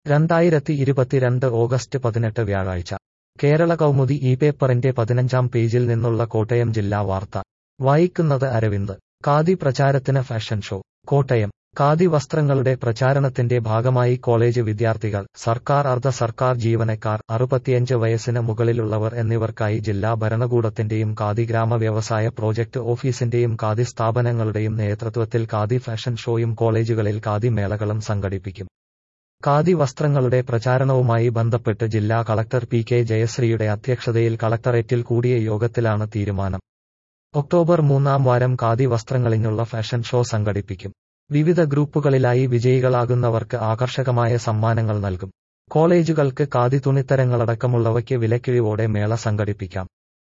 രണ്ടായിരത്തി ഇരുപത്തിരണ്ട് ഓഗസ്റ്റ് പതിനെട്ട് വ്യാഴാഴ്ച കേരള കൗമുദി ഈ പേപ്പറിന്റെ പതിനഞ്ചാം പേജിൽ നിന്നുള്ള കോട്ടയം ജില്ലാ വാർത്ത വായിക്കുന്നത് അരവിന്ദ് ഖാദി പ്രചാരത്തിന് ഫാഷൻ ഷോ കോട്ടയം ഖാദി വസ്ത്രങ്ങളുടെ പ്രചാരണത്തിന്റെ ഭാഗമായി കോളേജ് വിദ്യാർത്ഥികൾ സർക്കാർ അർദ്ധ സർക്കാർ ജീവനക്കാർ അറുപത്തിയഞ്ച് വയസ്സിന് മുകളിലുള്ളവർ എന്നിവർക്കായി ജില്ലാ ഭരണകൂടത്തിന്റെയും ഖാദി ഗ്രാമ വ്യവസായ പ്രോജക്ട് ഓഫീസിന്റെയും ഖാദി സ്ഥാപനങ്ങളുടെയും നേതൃത്വത്തിൽ ഖാദി ഫാഷൻ ഷോയും കോളേജുകളിൽ ഖാദി മേളകളും സംഘടിപ്പിക്കും ഖാദി വസ്ത്രങ്ങളുടെ പ്രചാരണവുമായി ബന്ധപ്പെട്ട് ജില്ലാ കളക്ടർ പി കെ ജയശ്രീയുടെ അധ്യക്ഷതയിൽ കളക്ടറേറ്റിൽ കൂടിയ യോഗത്തിലാണ് തീരുമാനം ഒക്ടോബർ മൂന്നാം വാരം ഖാദി വസ്ത്രങ്ങളിനുള്ള ഫാഷൻ ഷോ സംഘടിപ്പിക്കും വിവിധ ഗ്രൂപ്പുകളിലായി വിജയികളാകുന്നവർക്ക് ആകർഷകമായ സമ്മാനങ്ങൾ നൽകും കോളേജുകൾക്ക് ഖാദി തുണിത്തരങ്ങളടക്കമുള്ളവയ്ക്ക് വിലക്കിഴിവോടെ മേള സംഘടിപ്പിക്കാം